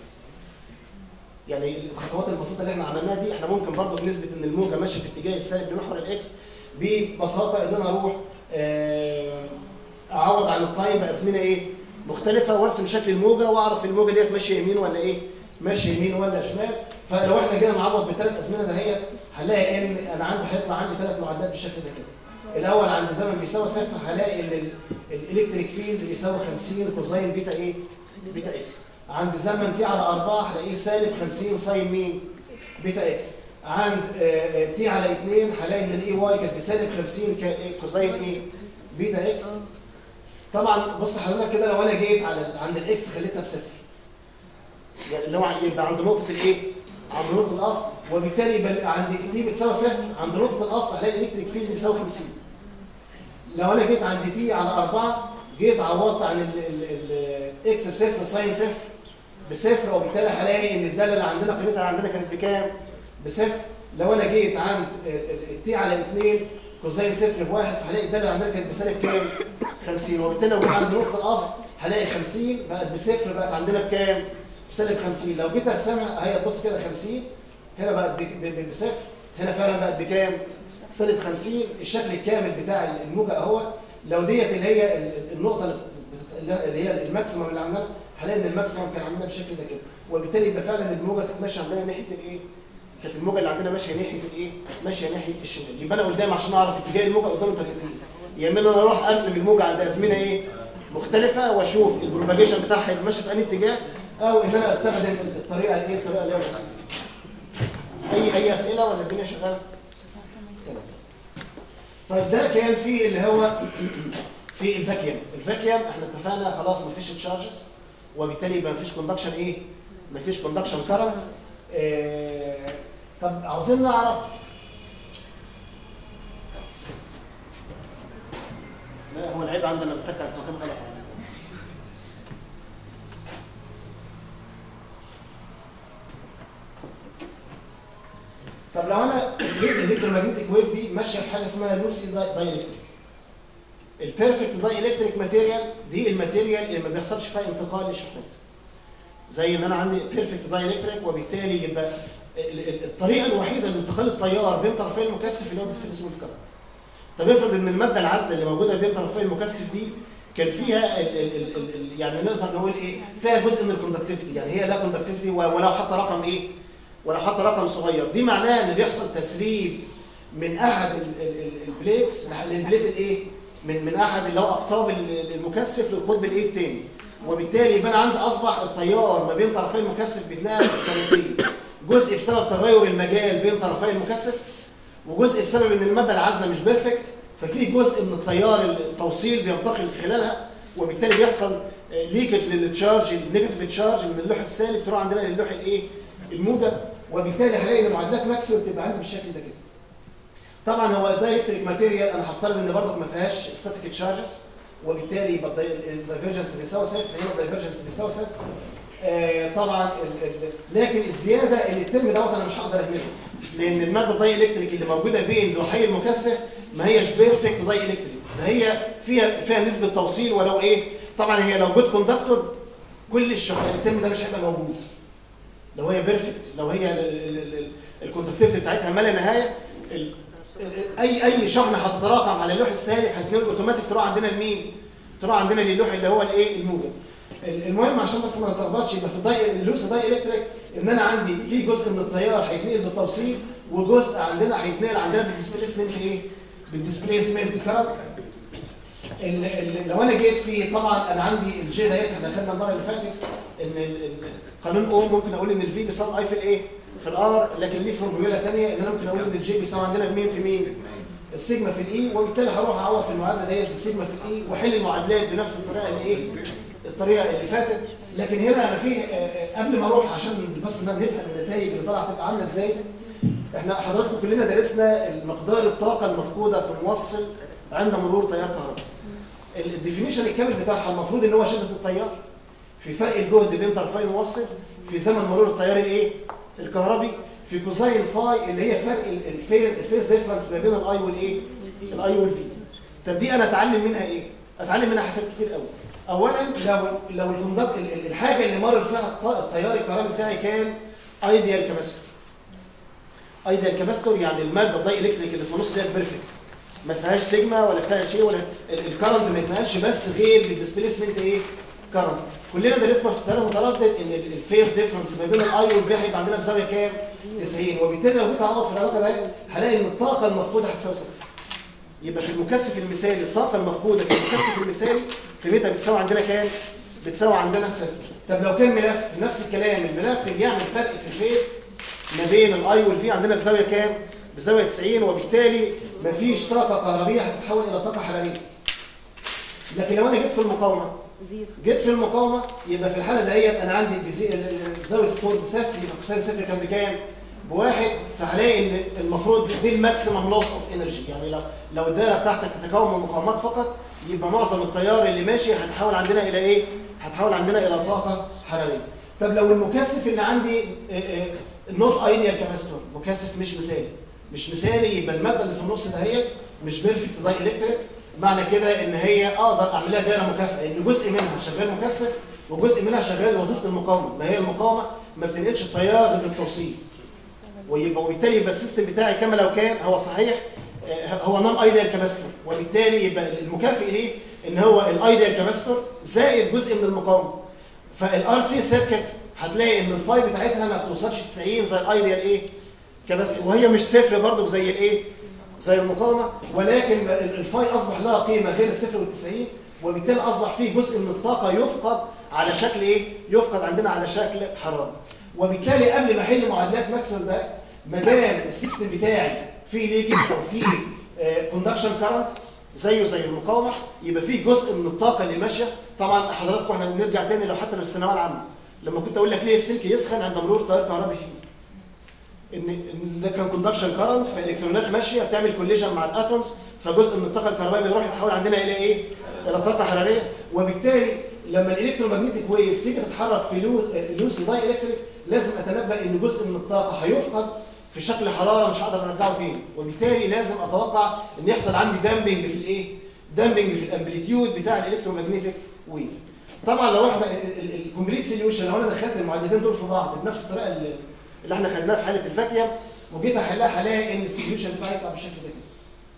يعني الخطوات البسيطه اللي احنا عملناها دي احنا ممكن برضه نثبت ان الموجه ماشيه في اتجاه السالب لمحور الاكس ببساطه ان انا اروح آه، اعوض عن التايم بازمنه ايه مختلفه وارسم شكل الموجه واعرف الموجه ديت ماشيه يمين ولا ايه ماشيه يمين ولا شمال فلو احنا جينا نعوض بالثلاث ازمنه دهيت هنلاقي ان انا عندي هيطلع عندي ثلاث معادلات بالشكل ده كده الاول عند زمن بيساوي صفر هلاقي ان ال- الالكتريك فيلد بيساوي 50 كوزين بيتا ايه بيتا اكس عند زمن تي على 4 هلاقيه سالب 50 ساين مين بيتا اكس عند آه، آه، تي على 2 هلاقي ان الاي واي كانت بسالب 50 ك- إيه، كوزين ايه بيتا اكس طبعا بص حضرتك كده لو انا جيت على عند الاكس خليتها بصفر يعني اللي هو يبقى عند نقطه الايه عند نقطه الاصل وبالتالي يبقى عند تي بتساوي صفر عند نقطه الاصل هلاقي الالكتريك فيلد بيساوي 50 لو انا جيت عند تي على 4 جيت عوضت عن الاكس بصفر ساين صفر بصفر وبالتالي هلاقي ان الداله اللي عندنا قيمتها اللي عندنا كانت بكام؟ بصفر لو انا جيت عند التي على 2 كوزين صفر بواحد فهلاقي الداله اللي عندنا كانت بسالب كام؟ 50 وبالتالي لو جيت عند نقطه الاصل هلاقي 50 بقت بصفر بقت عندنا بكام؟ بسالب 50 لو جيت ارسمها هي تبص كده 50 هنا بقت ب- ب- ب- بصفر هنا فعلا بقت بكام؟ سالب 50 الشكل الكامل بتاع الموجه اهو لو ديت اللي هي ال- ال- النقطه اللي بتت- اللي هي الماكسيمم اللي عندنا هلاقي ان الماكسيمم كان عندنا بالشكل ده كده وبالتالي يبقى فعلا الموجه كانت ماشيه عندنا ناحيه الايه؟ كانت الموجه اللي عندنا ماشيه ناحيه الايه؟ ماشيه ناحيه الشمال يبقى انا قدام عشان اعرف اتجاه الموجه قدامي طريقتين يا اما إن انا اروح ارسم الموجه عند ازمنه ايه؟ مختلفه واشوف البروباجيشن بتاعها يبقى ماشي في انهي اتجاه او ان انا استخدم الطريقه الايه؟ الطريقه اللي هي الرسميه اي اي اسئله ولا الدنيا شغاله تمام. طيب ده كان في اللي هو في الفاكيوم الفاكيوم احنا اتفقنا خلاص مفيش تشارجز وبالتالي يبقى مفيش كوندكشن ايه مفيش كوندكشن كارنت اه طب عاوزين نعرف لا هو العيب عندنا بتكر كم غلط طب لو انا الالكترومagnetic ويف دي ماشيه في حاجه اسمها لوسي دايلكتريك البيرفكت دايلكتريك ماتيريال دي الماتيريال اللي ما بيحصلش فيها انتقال للشحنات زي ان انا عندي بيرفكت دايلكتريك وبالتالي يبقى ال- ال- الطريقه الوحيده لانتقال التيار بين طرفي المكثف اللي هو ديسبيسمنت كارنت طب افرض ان الماده العازله اللي موجوده بين طرفي المكثف دي كان فيها ال ال ال ال ال يعني نقدر نقول ايه فيها جزء من الكوندكتيفيتي يعني هي لا كوندكتيفيتي ولو حتى رقم ايه ولو حتى رقم صغير دي معناها ان بيحصل تسريب من احد ال- ال- ال- البليتس للبليت الايه من من احد اللي هو اقطاب ال- المكثف للقطب الايه الثاني وبالتالي يبقى عندي اصبح التيار ما بين طرفي المكثف بيتنقل بطريقتين جزء بسبب تغير المجال بين طرفي المكثف وجزء بسبب ان الماده العازله مش بيرفكت ففي جزء من التيار التوصيل بينتقل خلالها وبالتالي بيحصل ليكج للتشارج النيجاتيف تشارج من اللوح السالب تروح عندنا للوح الايه الموجب وبالتالي هلاقي ان معادلات ماكسويل تبقى عندي بالشكل ده كده طبعا هو الدايلكتريك ماتيريال انا هفترض ان برضك ما فيهاش ستاتيك تشارجز وبالتالي يبقى الدايفرجنس بيساوي صفر هنا الدايفرجنس بيساوي صفر آه، طبعا ال- ال- لكن الزياده ان الترم دوت انا مش هقدر اهمله لان الماده الدايلكتريك اللي موجوده بين لوحي المكثف ما هيش بيرفكت دايلكتريك ده هي فيها فيها نسبه توصيل ولو ايه طبعا هي لو جود كوندكتور كل الشغل الترم ده مش هيبقى موجود لو هي بيرفكت لو هي الكوندكتيفيتي بتاعتها ما لا نهايه ال- ال- اي اي شحنه هتتراكم على اللوح السالب هتنقل اوتوماتيك تروح عندنا لمين؟ تروح عندنا للوح اللي هو الايه الموجب ال- المهم عشان بس ما نتلخبطش يبقى في الداي اللوس داي الكتريك ان انا عندي في جزء من التيار هيتنقل بالتوصيل وجزء عندنا هيتنقل عندنا بالديسبيسمنت ايه؟ بالديسبيسمنت كارنت ال- ال- لو انا جيت في طبعا انا عندي الجي ديت احنا خدنا المره اللي فاتت ان ال- ال- قانون اوم ممكن اقول ان الفي بيساوي اي في الايه؟ في الار لكن ليه فورمولا ثانيه ان انا ممكن اقول ان الجي بيساوي عندنا مين في مين؟ السيجما في الاي وبالتالي هروح اعوض في المعادله ديت بالسيجما في الاي واحل المعادلات بنفس الطريقه اللي ايه؟ الطريقه اللي فاتت لكن هنا انا في آه، آه، قبل ما اروح عشان بس ما نفهم النتائج اللي طالعه تبقى عامله ازاي احنا حضراتكم كلنا درسنا مقدار الطاقه المفقوده في الموصل عند مرور تيار كهربائي الديفينيشن الكامل بتاعها المفروض ان هو شده التيار في فرق الجهد بين طرفي الموصل في زمن مرور التيار الايه الكهربي في كوزاين فاي اللي هي فرق ال- الفيز الفيز ديفرنس ما بين الاي والايه الاي والفي طب دي انا اتعلم منها ايه اتعلم منها حاجات كتير قوي اولا لو لو الكوندكت ال- ال- الحاجه اللي مر فيها الط- التيار الكهربي بتاعي كان ايديال كاباسيتور ايديال كاباسيتور يعني الماده الضي الكتريك اللي في النص ديت بيرفكت ما فيهاش سيجما ولا فيها شيء ولا ال- الكرنت ما يتنقلش بس غير بالديسبيسمنت ايه كرنت كلنا درسنا في التيار المتردد ان ال- الفيز ديفرنس ما بين الاي والبي هيبقى عندنا بزاويه كام 90 وبالتالي لو جيت اعوض في العلاقه دي هلاقي ان الطاقه المفقوده هتساوي صفر يبقى في المكثف المثالي الطاقه المفقوده في المكثف المثالي قيمتها بتساوي عندنا كام بتساوي عندنا صفر طب لو كان ملف نفس الكلام الملف بيعمل فرق في الفيز ما بين الاي والفي عندنا بزاويه كام بزاويه 90 وبالتالي مفيش طاقه كهربيه هتتحول الى طاقه حراريه لكن لو انا جيت في المقاومه زيرو جيت في المقاومه يبقى في الحاله ديت انا عندي بزي- ال- ال- زاويه الطول بصفر يبقى كوساين صفر كان بكام؟ بواحد فهلاقي ان المفروض دي الماكسيمم لوس اوف انرجي يعني لو لو الدايره بتاعتك تتكون من مقاومات فقط يبقى معظم التيار اللي ماشي هتحول عندنا الى ايه؟ هتحول عندنا الى طاقه حراريه. طب لو المكثف اللي عندي نوت ايديال كاباسيتور مكثف مش مثالي مش مثالي يبقى الماده اللي في النص دهيت مش بيرفكت داي الكتريك معنى كده ان هي اقدر اعمل لها دايره مكافئه ان جزء منها شغال مكثف وجزء منها شغال وظيفه المقاومه ما هي المقاومه ما بتنقلش التيار غير بالتوصيل ويبقى وبالتالي يبقى السيستم بتاعي كما لو كان هو صحيح آه، هو نون ايديال كاباسيتور وبالتالي يبقى المكافئ ليه ان هو الايديال كاباسيتور زائد جزء من المقاومه فالار سي سيركت هتلاقي ان الفاي بتاعتها ما بتوصلش 90 زي الايديال ايه كاباسيتور وهي مش صفر برضو زي الايه زي المقاومه ولكن ال- الفاي اصبح لها قيمه غير الصفر والتسعين وبالتالي اصبح فيه جزء من الطاقه يفقد على شكل ايه؟ يفقد عندنا على شكل حراره. وبالتالي قبل ما احل معادلات ماكسويل ده ما دام السيستم بتاعي فيه ليكج او فيه كوندكشن كارنت زيه زي المقاومه يبقى فيه جزء من الطاقه اللي ماشيه طبعا حضراتكم احنا بنرجع تاني لو حتى للثانويه العامه لما كنت اقول لك ليه السلك يسخن عند مرور تيار كهربي فيه ان ان ده كان كوندكشن كارنت فالالكترونات ماشيه بتعمل كوليجن مع الاتومز فجزء من الطاقه الكهربائيه بيروح يتحول عندنا الى ايه؟ الى طاقه حراريه وبالتالي لما الالكترومagnetic ويف تيجي تتحرك في لو لوسي داي الكتريك لازم اتنبا ان جزء من الطاقه هيفقد في شكل حراره مش هقدر ارجعه تاني وبالتالي لازم اتوقع ان يحصل عندي دامبنج في الايه؟ دامبنج في الامبليتيود بتاع الالكترومagnetic ويف طبعا لو احنا الكومبليت سوليوشن لو انا دخلت المعادلتين دول في بعض بنفس الطريقه اللي اللي احنا خدناها في حاله الفاكهه وجيت احلها هلاقي ان السوليوشن بتاعي يطلع بالشكل ده كده.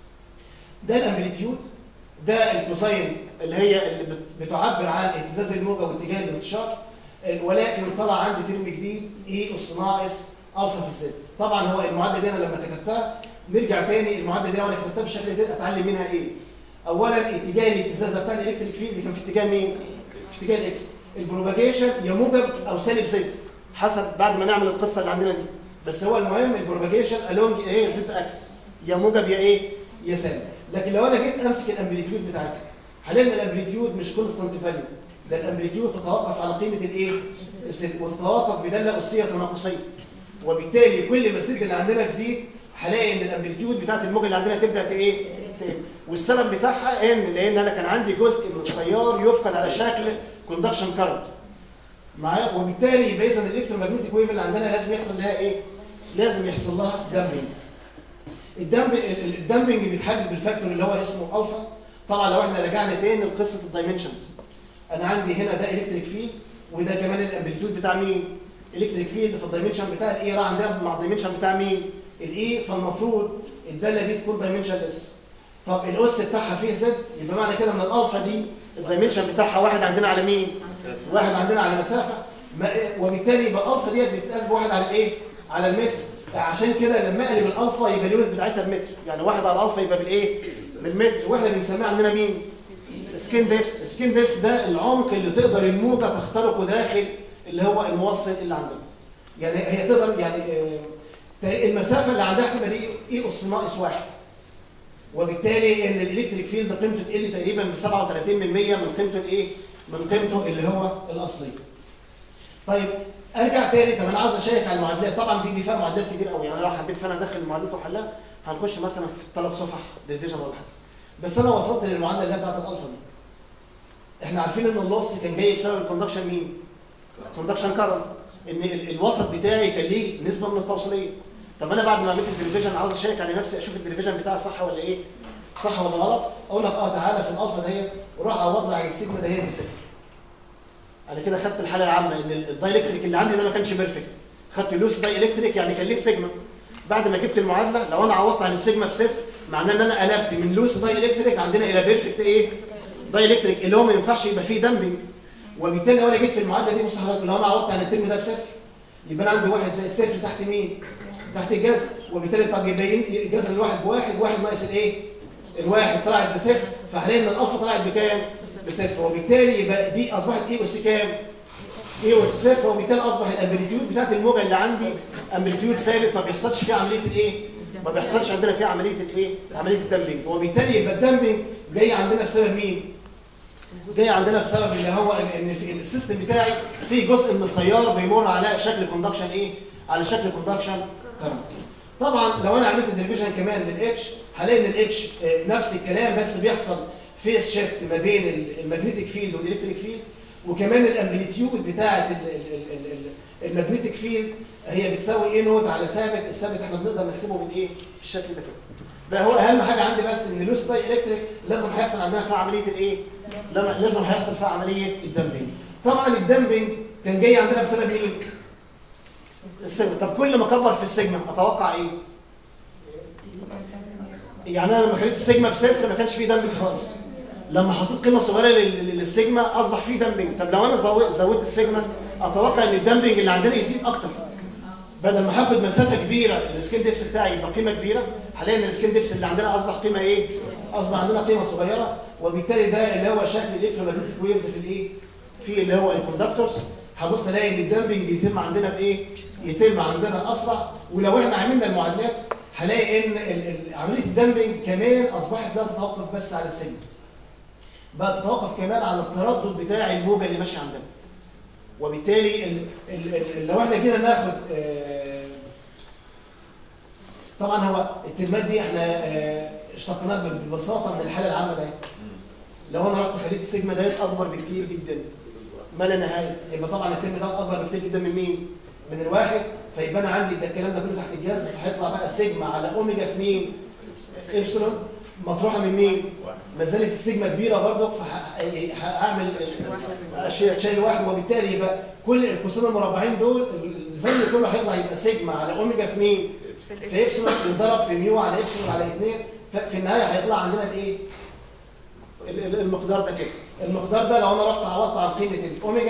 ده الامبليتيود ده الكوساين اللي هي اللي بت- بتعبر عن اهتزاز الموجه واتجاه الانتشار آه، ولكن طلع عندي ترم جديد اي اس ناقص الفا في الزد طبعا هو المعادله دي انا لما كتبتها نرجع تاني المعادله دي لو انا كتبتها بالشكل ده اتعلم منها ايه؟ اولا اتجاه الاهتزاز بتاع الالكتريك فيلد كان في اتجاه مين؟ في اتجاه الاكس البروباجيشن يا موجب او سالب زد حسب بعد ما نعمل القصه اللي عندنا دي بس هو المهم البروباجيشن الونج ايه زد اكس يا موجب يا ايه؟ يا سالب لكن لو انا جيت امسك الامبليتيود بتاعتها هلاقي ان الامبليتيود مش كونستانت فاليو ده الامبليتيود تتوقف على قيمه الايه؟ السد وتتوقف بداله اسيه تناقصيه وبالتالي كل ما السد اللي عندنا تزيد هلاقي ان الامبليتيود بتاعت الموجه اللي عندنا تبدا ت- ايه؟ تقل والسبب بتاعها ان لان انا كان عندي جزء من التيار يفقد على شكل كوندكشن كارنت معايا وبالتالي يبقى اذا الالكترومagnetic ويف اللي عندنا لازم يحصل لها ايه؟ لازم يحصل لها دامبنج الدمب الدمبنج بيتحدد بالفاكتور اللي هو اسمه الفا طبعا لو احنا رجعنا تاني لقصه الدايمنشنز انا عندي هنا ده الكتريك فيلد وده كمان الامبليتيود بتاع مين الكتريك فيلد في الدايمنشن بتاع الاي راح عندنا مع الدايمنشن بتاع مين الاي فالمفروض الداله دي تكون دايمنشن اس طب الاس بتاعها فيه زد يبقى معنى كده ان الالفا دي الدايمنشن بتاعها واحد عندنا على مين واحد عندنا على مسافه ما وبالتالي يبقى الالفا ديت بتتقاس بواحد على الايه على المتر عشان كده لما اقلب الالفا يبقى اليونت بتاعتها بمتر يعني واحد على الالفا يبقى بالايه بالمتر واحنا بنسميه عندنا مين سكين ديبس سكين ديبس ده العمق اللي تقدر الموجه تخترقه داخل اللي هو الموصل اللي عندنا يعني هي تقدر يعني آه، المسافه اللي عندها تبقى دي اي اس ناقص واحد وبالتالي ان الالكتريك فيلد قيمته تقل تقريبا ب 37% من قيمته الايه؟ من قيمته اللي هو الاصليه. طيب ارجع تاني طب انا عاوز اشيك على المعادلات طبعا دي دي فيها معادلات كتير قوي يعني لو حبيت فعلا ادخل المعادلات واحلها هنخش مثلا في ثلاث صفح ديفيجن ولا حاجه. بس انا وصلت للمعادله اللي هي بتاعت الالفا دي. احنا عارفين ان اللوس كان جاي بسبب الكوندكشن مين؟ كوندكشن كارنت ان ال- الوسط بتاعي كان ليه نسبه من التوصيليه. طب انا بعد ما عملت الديفيجن عاوز اشيك على نفسي اشوف الديفيجن بتاعي صح ولا ايه؟ صح ولا غلط؟ اقول لك اه تعالى في الالفا دهيت وروح عوض لي عن السيجما دهيت بصفر. انا كده خدت الحاله العامه ان ال- الدايلكتريك اللي عندي ده ما كانش بيرفكت. خدت لوس داي الكتريك يعني كان ليه سيجما. بعد ما جبت المعادله لو انا عوضت عن السيجما بصفر معناه ان انا قلبت من لوس داي الكتريك عندنا الى بيرفكت ايه؟ داي الكتريك اللي هو ما ينفعش يبقى فيه دامبنج. وبالتالي لو انا جيت في المعادله دي بص حضرتك لو انا عوضت عن الترم ده بصفر يبقى انا عندي واحد زائد صفر تحت مين؟ تحت الجذر وبالتالي طب يبقى ين- الجذر الواحد بواحد واحد ناقص الايه؟ الواحد طلعت بصفر فهنلاقي ان الالفا طلعت بكام؟ بصفر وبالتالي يبقى دي اصبحت ايه اس كام؟ ايه اس صفر وبالتالي اصبح الامبليتيود بتاعت الموجه اللي عندي امبليتيود ثابت ما بيحصلش فيه عمليه الايه؟ ما بيحصلش عندنا فيه عمليه الايه؟ عمليه الدمبنج وبالتالي يبقى الدمبنج جاي عندنا بسبب مين؟ جاي عندنا بسبب اللي هو ان إن في السيستم بتاعي فيه جزء من التيار بيمر على شكل كوندكشن ايه؟ على شكل كوندكشن كرنت. طبعا لو انا عملت ديفيجن كمان للاتش هلاقي ان الاتش نفس الكلام بس بيحصل فيس شيفت ما بين المagnetic فيلد والالكتريك فيلد وكمان الامبليتيود بتاعه المagnetic فيلد هي بتساوي ايه نوت على ثابت الثابت احنا بنقدر نحسبه بالايه؟ بالشكل ده كده. بقى هو اهم حاجه عندي بس ان اللوس داي الكتريك لازم هيحصل عندنا فيها عمليه الايه؟ لما لازم هيحصل فيها عمليه الدمبنج. طبعا الدمبنج كان جاي عندنا بسبب مين؟ السيجما طب كل ما اكبر في السيجما اتوقع ايه؟ يعني انا لما خليت السيجما بصفر ما كانش فيه دمبنج خالص. لما حطيت قيمه صغيره لل- لل- للسيجما اصبح فيه دمبنج، طب لو انا زو- زودت السيجما اتوقع ان الدمبنج اللي عندنا يزيد اكتر. بدل ما هاخد مسافه كبيره السكين ديبس بتاعي يبقى قيمه كبيره هلاقي ان السكين ديبس اللي عندنا اصبح قيمه ايه؟ اصبح عندنا قيمه صغيره وبالتالي ده اللي هو شكل الالكترومagnetic ويفز في الايه؟ في اللي هو الكوندكتورز هبص الاقي ان الدمبنج يتم عندنا بايه؟ يتم عندنا اسرع ولو احنا عملنا المعادلات هلاقي ان ال- ال- عمليه الدمبنج كمان اصبحت لا تتوقف بس على السجن بقى تتوقف كمان على التردد بتاع الموجه اللي ماشيه عندنا وبالتالي ال ال ال لو احنا جينا ناخد آه، طبعا هو الترمات دي احنا آه، اشتقناها ببساطه من الحاله العامه ده لو انا رحت خليت السيجما ديت اكبر بكتير جدا ما لا نهايه يبقى طبعا الترم ده اكبر بكتير جدا من مين؟ من الواحد فيبقى انا عندي ده الكلام ده كله تحت الجذر فهيطلع بقى سيجما على اوميجا في مين؟ ابسلون مطروحه من مين؟ ما زالت السيجما كبيره برضه فهعمل اشياء شيء واحد وبالتالي يبقى كل القوسين المربعين دول الفاليو كله هيطلع يبقى سيجما على اوميجا في مين؟ في ابسلون ينضرب في ميو على ابسلون على 2 ففي النهايه هيطلع عندنا الايه؟ ال- ال- المقدار ده كده المقدار ده لو انا رحت عوضت عن قيمه الاوميجا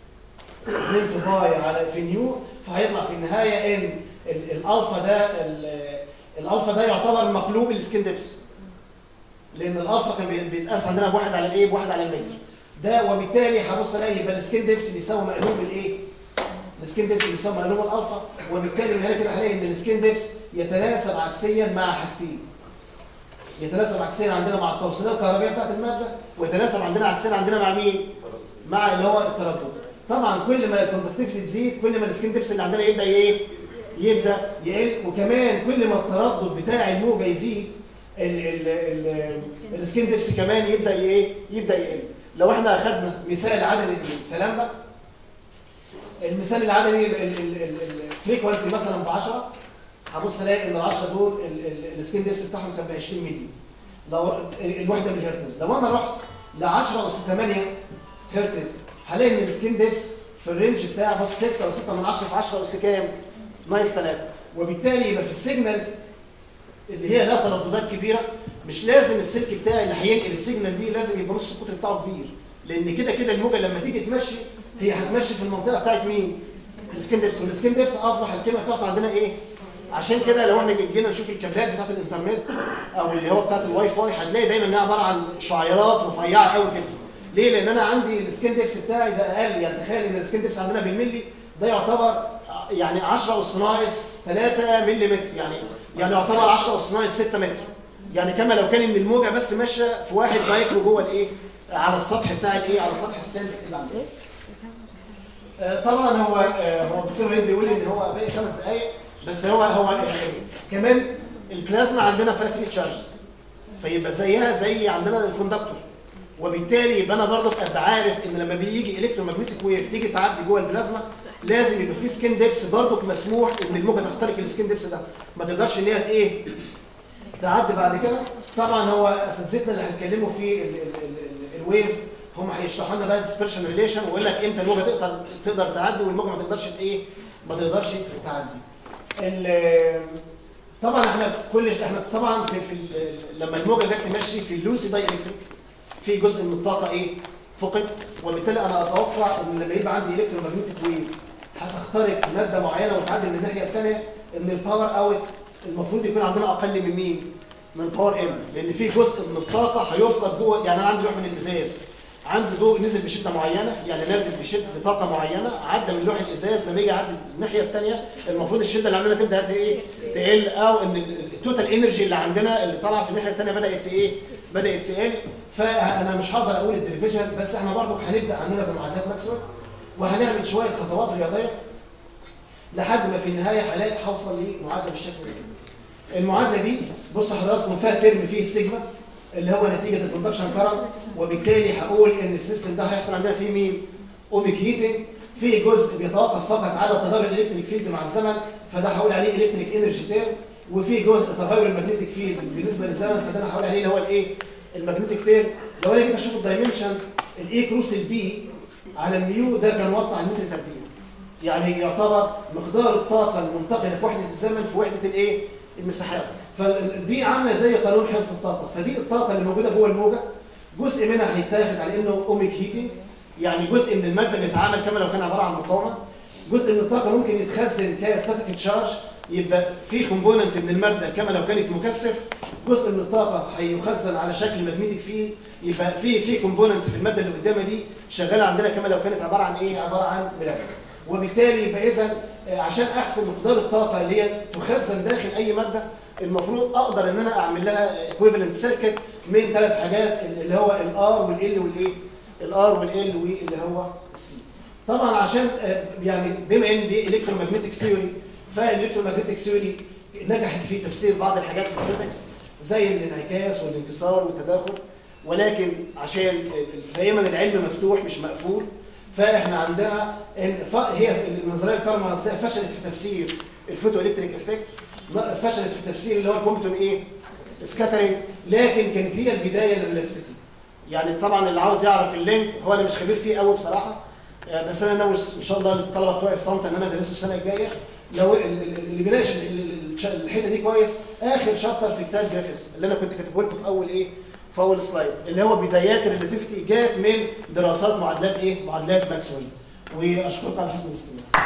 2 في باي على في نيو فهيطلع في النهايه ان ال- الالفا ده ال- الالفا ده يعتبر مقلوب السكين ديبس لان الالفا كان بي- بيتقاس عندنا بواحد على الايه بواحد على المتر ده وبالتالي هبص الاقي يبقى السكين ديبس بيساوي مقلوب الايه السكين ديبس بيساوي مقلوب الالفا وبالتالي من هنا كده هلاقي ان السكين ديبس يتناسب عكسيا مع حاجتين يتناسب عكسيا عندنا مع التوصيلات الكهربائيه بتاعت الماده ويتناسب عندنا عكسيا عندنا مع مين؟ مع اللي هو التردد طبعا كل ما الكوندكتيفيتي تزيد كل ما السكين ديبس اللي عندنا يبدا ايه؟ يبدا يقل وكمان كل ما التردد بتاع الموجه يزيد ال- ال- ال- السكين ديبس كمان يبدا ايه؟ يبدا يقل لو احنا اخذنا مثال عددي الكلام ده المثال العددي الفريكونسي مثلا ب 10 هبص الاقي ان ال 10 دول ال- ال- السكين ديبس بتاعهم كان ب 20 مللي لو ال- الوحده بالهرتز لو انا رحت ل 10 اس 8 هرتز هلاقي ان السكين ديبس في الرينج بتاع بص 6 او 6 من 10 في 10 اس كام؟ نايس 3 وبالتالي يبقى في السيجنالز اللي هي لها ترددات كبيره مش لازم السلك بتاعي اللي هينقل السيجنال دي لازم يبقى نص القطر بتاعه كبير لان كده كده الموجه لما تيجي تمشي هي هتمشي في المنطقه بتاعت مين؟ السكين ديبس والسكين ديبس اصبح القيمه بتاعته عندنا ايه؟ عشان كده لو احنا جينا نشوف الكابلات بتاعت الانترنت او اللي هو بتاعت الواي فاي هتلاقي دايما انها عباره عن شعيرات رفيعه قوي كده ليه؟ لان انا عندي السكين ديبس بتاعي ده اقل يعني تخيل ان السكين ديبس عندنا بالملي ده يعتبر يعني 10 اس ناقص 3 ملم يعني يعني يعتبر 10 اس ناقص 6 متر يعني كما لو كان ان الموجه بس ماشيه في واحد مايكرو جوه الايه؟ على السطح بتاع الايه؟ على سطح السلك اللي عندنا. آه، طبعا هو آه، هو الدكتور وليد بيقول ان هو باقي خمس دقائق بس هو هو يعني كمان البلازما عندنا فيها فري تشارجز فيبقى زيها زي عندنا الكوندكتور وبالتالي يبقى انا برضه ابقى عارف ان لما بيجي الكترومagnetic ويف تيجي تعدي جوه البلازما لازم يبقى في سكين ديبس برضه مسموح ان الموجه تخترق السكين ديبس ده ما تقدرش ان هي ايه تعدي بعد كده طبعا هو اساتذتنا اللي هيتكلموا في الويفز هم هيشرحوا لنا بقى ديسبرشن ريليشن ويقول لك امتى الموجه تقدر تقدر تعدي والموجه ما تقدرش ايه ما تقدرش تعدي ال- طبعا احنا كل احنا طبعا في, في ال- لما الموجه جت تمشي في اللوسي دايلكتريك في جزء من الطاقه ايه فقد وبالتالي انا اتوقع ان لما يبقى عندي الكترومagnetic ويف هتخترق ماده معينه وتعدي من الناحيه الثانيه ان الباور اوت المفروض يكون عندنا اقل من مين؟ من باور ام لان في جزء من الطاقه هيفقد جوه يعني انا عندي لوح من الازاز عندي ضوء نزل بشده معينه يعني نازل بشده طاقه معينه عدى من لوح الازاز لما يجي يعدي الناحيه الثانيه المفروض الشده اللي عندنا تبدا ت- ايه تقل او ان ال- التوتال انرجي اللي عندنا اللي طالعه في الناحيه الثانيه بدات ايه بدات تقل فانا مش هقدر اقول الديريفيشن بس احنا برضه هنبدا عندنا بمعادلات ماكسويل وهنعمل شويه خطوات رياضيه لحد ما في النهايه هلاقي هوصل لمعادله بالشكل ده المعادله دي بصوا حضراتكم فيها ترم فيه السيجما اللي هو نتيجه الكوندكشن كرنت وبالتالي هقول ان السيستم ده هيحصل عندنا فيه مين؟ اوميك هيتنج في جزء بيتوقف فقط على تغير الالكتريك فيلد مع الزمن فده هقول عليه الكتريك انرجي تيرم وفي جزء تغير المagnetic فيلد بالنسبه للزمن فده انا هقول عليه اللي هو الايه؟ المagnetic تيرم لو انا جيت اشوف الدايمنشنز الاي كروس البي على الميو ده كان وضع على المتر تربيع يعني يعتبر مقدار الطاقه المنتقله في وحده الزمن في وحده الايه؟ المساحات فدي عامله زي قانون حفظ الطاقه فدي الطاقه اللي موجوده جوه الموجه جزء منها هيتاخد على انه اوميك هيتنج يعني جزء من الماده بيتعامل كما لو كان عباره عن مقاومه جزء من الطاقه ممكن يتخزن كستاتيك تشارج يبقى في كومبوننت من الماده كما لو كانت مكثف جزء من الطاقه هيخزن على شكل ماجنتيك فيلد يبقى في في كومبوننت في الماده اللي قدامها دي شغاله عندنا كما لو كانت عباره عن ايه عباره عن ملف وبالتالي يبقى اذا عشان احسب مقدار الطاقه اللي هي تخزن داخل اي ماده المفروض اقدر ان انا اعمل لها ايكويفالنت سيركت من ثلاث حاجات اللي هو الار والال والايه الار والال واللي هو السي طبعا عشان آه، يعني بما ان دي الكترومagnetic ثيوري فالالكترومagnetic ثيوري نجحت في تفسير بعض الحاجات في الفيزيكس زي الانعكاس والانكسار والتداخل ولكن عشان دايما العلم مفتوح مش مقفول فاحنا عندنا إن ف- هي النظريه الكهرومغناطيسيه فشلت في تفسير الفوتو الكتريك افكت فشلت في تفسير اللي هو الكومبتون ايه سكاترينج لكن كانت هي البدايه للريلاتيفيتي يعني طبعا اللي عاوز يعرف اللينك هو انا مش خبير فيه قوي بصراحه آه، بس انا ناوي ان شاء الله الطلبه بتوعي في طنطا ان انا ادرسه السنه الجايه لو ال- ال- اللي بيناقش ال- ال- الش- الحته دي كويس اخر شابتر في كتاب جرافيس اللي انا كنت كاتبه لكم في اول ايه في اول سلايد اللي هو بدايات الريلاتيفيتي جات من دراسات معادلات ايه معادلات ماكسويل واشكركم على حسن الاستماع